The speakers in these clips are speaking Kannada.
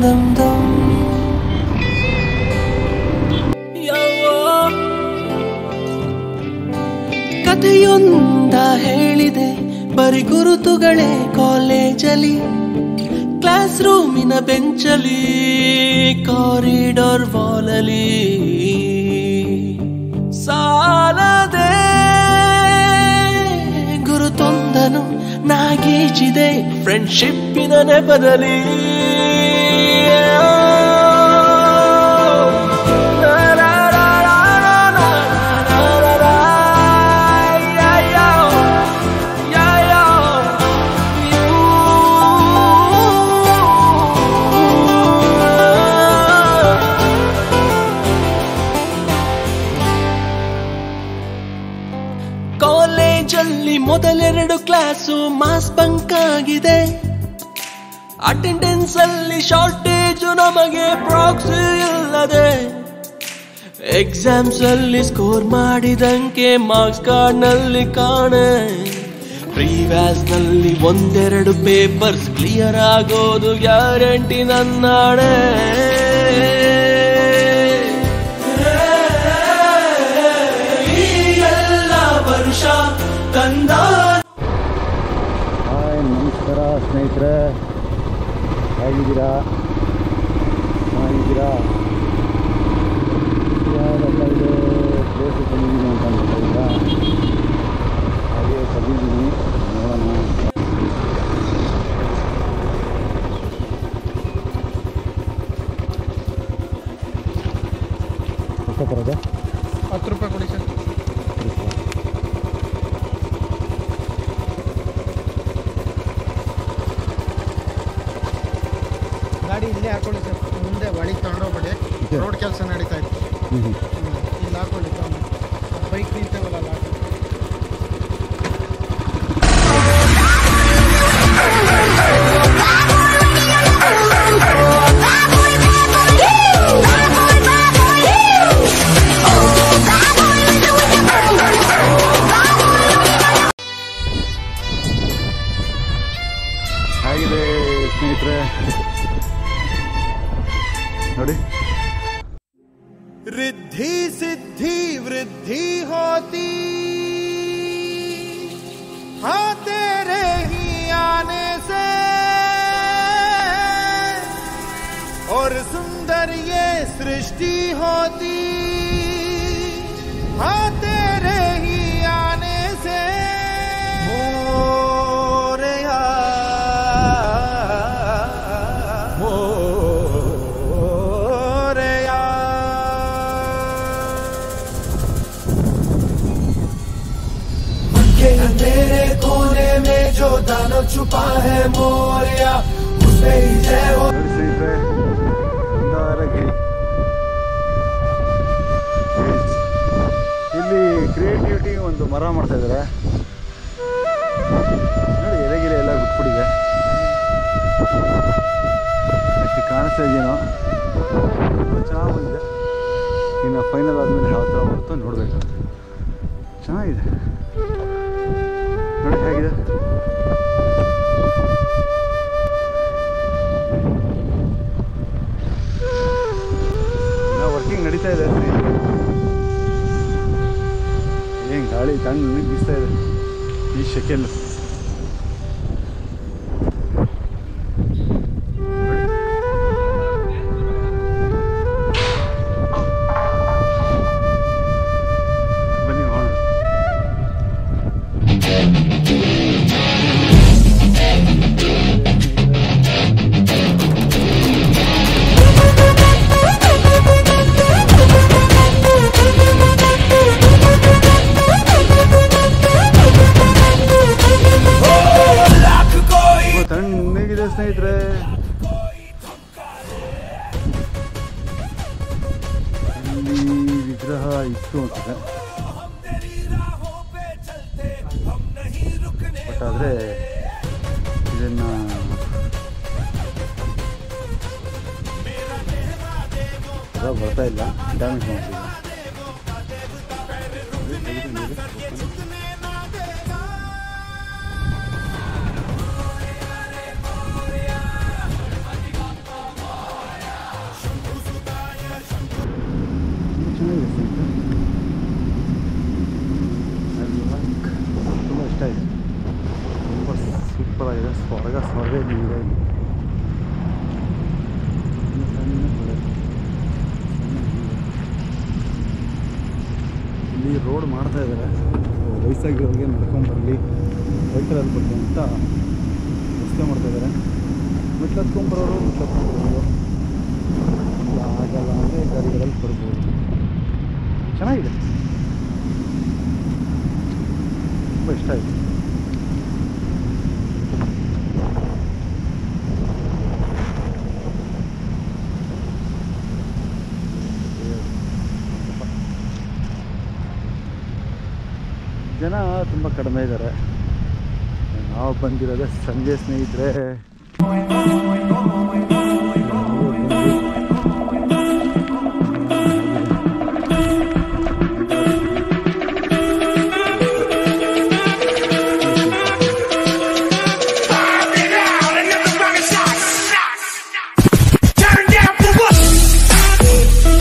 dum dum. ಯವ್ವೋ. ಕಥೆಯೊಂದ ಹೇಳಿದೆ ಬರಿ ಗುರುತುಗಳೇ ಕಾಲೇಜಲ್ಲಿ ಕ್ಲಾಸ್ ರೂಮಿನ ಬೆಂಚಲಿ ಕಾರಿಡಾರ್ ವಾಲಲಿ ಸಾಲದೆ ಗುರುತೊಂದನು ನಾಗೀಚಿದೆ ಫ್ರೆಂಡ್ಶಿಪ್ಪಿನ ನೆಪದಲ್ಲಿ ಕಾಲೇಜಲ್ಲಿ ಮೊದಲೆರಡು ಕ್ಲಾಸು ಮಾಸ್ ಬಂಕ್ ಆಗಿದೆ ಅಟೆಂಡೆನ್ಸ್ ಅಲ್ಲಿ ಶಾರ್ಟೇಜು ನಮಗೆ ಪ್ರಾಕ್ಸಿ ಇಲ್ಲದೆ ಎಕ್ಸಾಮ್ಸ್ ಅಲ್ಲಿ ಸ್ಕೋರ್ ಮಾಡಿದಂಗೆ ಮಾರ್ಕ್ಸ್ ಕಾರ್ಡ್ ನಲ್ಲಿ ಕಾಣೆ ಪ್ರೀವ್ಯಾಸ್ ನಲ್ಲಿ ಒಂದೆರಡು ಪೇಪರ್ಸ್ ಕ್ಲಿಯರ್ ಆಗೋದು ಗ್ಯಾರಂಟಿ ನನ್ನಾಣೆ ಈ ಎಲ್ಲ ವರ್ಷ ತಂದ ಹಾಯ್ ನಮಸ್ಕಾರ ಸ್ನೇಹಿತರೆ ಹೇಗಿದ್ದೀರಾ ಚೆನ್ನಾಗಿದ್ದೀರಾ ಯಾವುದೆಲ್ಲ ಇದು ಪ್ಲೇಸಿಗೆ ಬಂದಿದ್ದೀನಿ ಅಂತ ಅನ್ಕೊಂಡಿದ್ದೀರಾ ಹಾಗೆ ಬಂದಿದ್ದೀನಿ ನೋಡೋಣ ಎಷ್ಟು ಬರೋದು ಹತ್ತು ರೂಪಾಯಿ ಕೊಡಿ ಸರ್ ಗಾಡಿ ಇಲ್ಲೇ ಹಾಕೊಳ್ಳಿ ಸರ್ ಮುಂದೆ ಒಳಗೆ ತಗೊಂಡೋಗ್ಬೇಡಿ ರೋಡ್ ಕೆಲಸ ನಡೀತಾ ಇತ್ತು ಹ್ಞೂ ಹ್ಞೂ ಹ್ಮ್. ಇಲ್ಲಿ ಹಾಕೊಳ್ಳಿ ತಗೊಂಡು ಬೈಕ್ ನಿಂತೇವಲ್ಲ ಅಲ್ಲಿ ಹಾಕೊಳ್ಳಿ ಹೇಗಿದೆ ಸ್ನೇಹಿತರೆ ನೋಡಿ रिद्धि सिद्धि वृद्धि होती हाँ तेरे ही आने से और सुंदर ये सृष्टि होती हाँ तेरे ही आने से मोरया मोरया के अंधेरे कोने में जो दानव छुपा है मोरिया उसमें ही जय हो ನೋಡಿ ಸ್ನೇಹಿತರೆ ಸುಂದರಗಿರಿ ಇಲ್ಲಿ ಕ್ರಿಯೇಟಿವಿಟಿ ಒಂದು ಮರ ಮಾಡ್ತಾ ಇದ್ದಾರೆ ನೋಡಿ ಎಲೆಗಿಲೆ ಎಲ್ಲ ಬಿಟ್ಬಿಟ್ಟಿದೆ ಎಷ್ಟು ಕಾಣಿಸ್ತಾ ಇದೆಯೇನೋ ತುಂಬ ಚೆನ್ನಾಗಿ ಬಂದಿದೆ ಇನ್ನು ಫೈನಲ್ ಆದಮೇಲೆ ಯಾವ ಥರ ಬರುತ್ತೋ ನೋಡಬೇಕು ಚೆನ್ನಾಗಿದೆ ನೋಡಿ ಹೇಗಿದೆ ವರ್ಕಿಂಗ್ ನಡೀತಾ ಇದೆ ಏನು ಗಾಳಿ ತಣ್ಣಗೆ ಬೀಸ್ತಾ ಇದೆ ಈ ಶೆಕೆಲ್ ಬನ್ನಿ ನೋಡೋಣ ತುಂಬ ತಣ್ಣಗಿದೆ ಸ್ನೇಹಿತರೆ ಇಲ್ಲಿ ವಿಗ್ರಹ ಇತ್ತು ಅನ್ಸುತ್ತೆ ಬಟ್ ಆದರೆ ಇದನ್ನು ಬರ್ತಾ ಇಲ್ಲ ಡ್ಯಾಮೇಜ್ ಮಾಡ್ತಿದೆ ಸೊರವೆ ನೀರಿದೆ ಇಲ್ಲಿ ಸಣ್ಣ ಸಣ್ಣ ಹೊಳೆ. ಸಣ್ಣ ನೀರು. ಇಲ್ಲಿ ರೋಡ್ ಮಾಡ್ತಾ ಇದ್ದಾರೆ ವಯಸ್ಸಾಗಿರೋರಿಗೆ ನಡ್ಕೊಂಡು ಬರಲಿ ವೆಹಿಕಲಲ್ಲಿ ಬರಲಿ ಅಂತ ರಸ್ತೆ ಮಾಡ್ತಾ ಇದ್ದಾರೆ ಮೆಟ್ಲು ಹತ್ಕೊಂಡ್ಬರೋರು ಮೆಟ್ಲು ಹತ್ಕೊಂಡ್ಬರೋರು ಇಲ್ಲ ಆಗಲ್ಲ ಅಂದರೆ ಗಾಡಿಗಳಲ್ಲಿ ಬರ್ಬೋದು ಚೆನ್ನಾಗಿದೆ ತುಂಬ ಇಷ್ಟ ಆಯಿತು ಜನ ತುಂಬ ಕಡಿಮೆ ಇದ್ದಾರೆ ನಾವು ಬಂದಿರೋದೇ ಸಂಜೆ ಸ್ನೇಹಿತರೆ Turn down for what?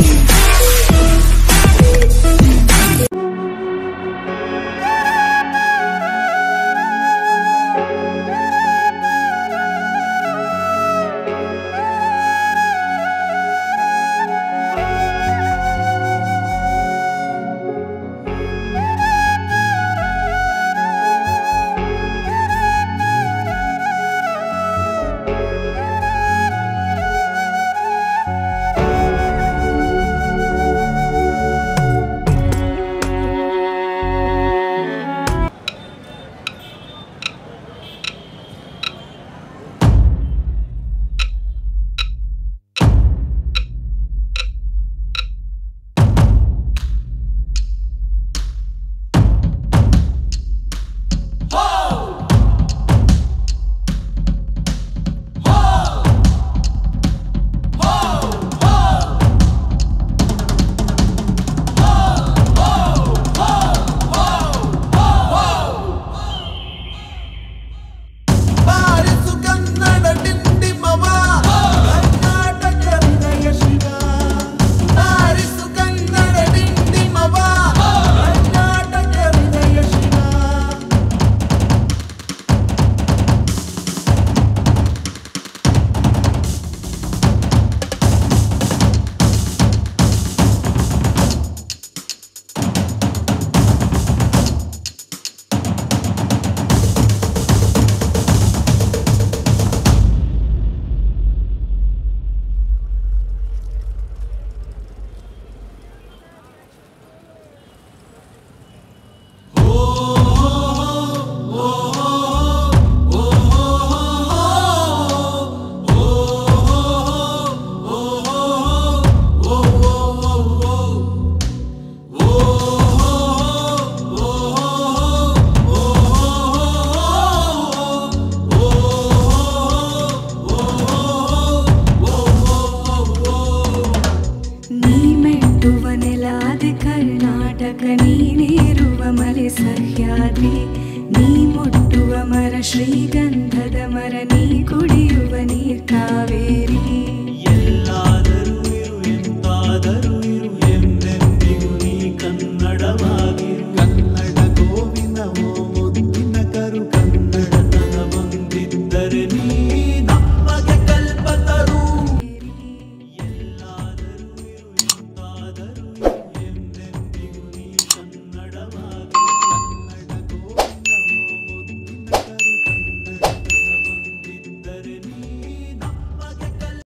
ಬಾರಿಸು ಕನ್ನಡ ಡಿಂಡಿಮವ ಕರ್ನಾಟಕ ಹೃದಯ ಶಿವ ಬಾರಿಸು ಕನ್ನಡ ಡಿಂಡಿಮವ ಕರ್ನಾಟಕ ಹೃದಯ ಶಿವ ನೀ ಮೆಟ್ಟುವ ನೆಲಾದೆ ಕರ್ನಾಟಕ ನೀನೇರುವ ಮಲೆ ಸಹ್ಯಾದ್ರಿ ನೀ ಮುಟ್ಟುವ ಮರ ಶ್ರೀಗಂಧ